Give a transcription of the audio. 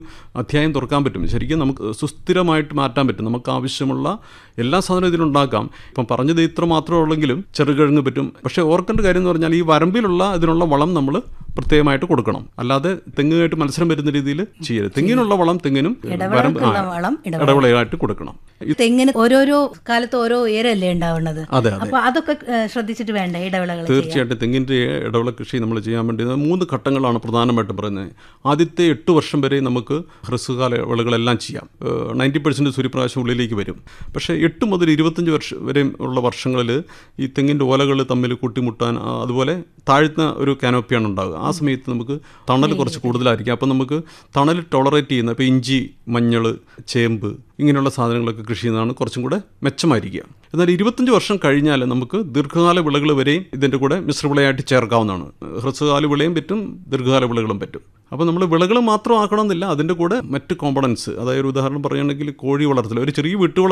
അധ്യായം തുറക്കാൻ പറ്റും ശരിക്കും നമുക്ക് സുസ്ഥിരമായിട്ട് മാറ്റാൻ പറ്റും നമുക്ക് ആവശ്യമുള്ള എല്ലാ സാധനവും ഇതിലുണ്ടാക്കാം ഇപ്പം പറഞ്ഞത് ഇത്ര മാത്രമേ ഉള്ളെങ്കിലും ചെറുകിഴങ്ങ് പറ്റും പക്ഷേ ഓർക്കേണ്ട കാര്യം എന്ന് പറഞ്ഞാൽ ഈ വരമ്പിലുള്ള ഇതിനുള്ള വളം നമ്മൾ പ്രത്യേകമായിട്ട് കൊടുക്കണം അല്ലാതെ തെങ്ങുമായിട്ട് മത്സരം വരുന്ന രീതിയിൽ ചെയ്യരുത് തെങ്ങിനുള്ള വളം തെങ്ങിനും വരമ്പ് ആ, ഇടവിളക്കുള്ള വളം ഇടവിള ഇടവിളയായിട്ട് കൊടുക്കണം ഇത് തെങ്ങിന് ഓരോരോ കാലത്ത് ഓരോ ഉയരല്ലേ ഉണ്ടാവുന്നത് അതെ അതെ അപ്പൊ അതൊക്കെ ഏ, ശ്രദ്ധിച്ചിട്ട് വേണ്ട ഇടവിളകൾ ചെയ്യാൻ തീർച്ചയായിട്ടും തെങ്ങിൻ്റെ ഇടവിള കൃഷി നമ്മൾ ചെയ്യാൻ വേണ്ടി മൂന്ന് ഘട്ടങ്ങളാണ് പ്രധാനമായിട്ടും പറയുന്നത് ആദ്യത്തെ എട്ട് വർഷം വരെ നമുക്ക് ഹ്രസ്വകാല വിളകളെല്ലാം ചെയ്യാം നയൻറ്റി പെർസെൻറ്റ് സൂര്യപ്രകാശം ഉള്ളിലേക്ക് വരും പക്ഷേ എട്ട് മുതൽ ഇരുപത്തഞ്ച് വർഷം വരെ ഉള്ള വർഷങ്ങളിൽ ഈ തെങ്ങിൻ്റെ ഓലകൾ തമ്മിൽ കൂട്ടിമുട്ടാൻ ആ, അതുപോലെ താഴ്ന്ന ഒരു കാനോപ്പിയാണ് ഉണ്ടാകുക ആ സമയത്ത് നമുക്ക് തണൽ കുറച്ച് കൂടുതലായിരിക്കും അപ്പോൾ നമുക്ക് തണൽ ടോളറേറ്റ് ചെയ്യുന്ന ഇപ്പോൾ ഇഞ്ചി മഞ്ഞൾ ചേമ്പ് ഇങ്ങനെയുള്ള സാധനങ്ങളൊക്കെ കൃഷി ചെയ്യുന്നതാണ് കുറച്ചും കൂടെ മെച്ചമായിരിക്കുക എന്നാൽ ഇരുപത്തഞ്ച് വർഷം കഴിഞ്ഞാൽ നമുക്ക് ദീർഘകാല വിളകൾ വരെയും ഇതിൻ്റെ കൂടെ മിശ്രവിളയായിട്ട് ചേർക്കാവുന്നതാണ് ഹ്രസ്വകാല വിളയും പറ്റും ദീർഘകാല വിളകളും പറ്റും അപ്പോൾ നമ്മൾ വിളകൾ മാത്രം ആക്കണമെന്നില്ല അതിൻ്റെ കൂടെ മറ്റ് കോമ്പണൻസ് അതായത് ഒരു ഉദാഹരണം പറയുകയാണെങ്കിൽ കോഴി വളർത്തൽ ഒരു ചെറിയ വീട്ടുവള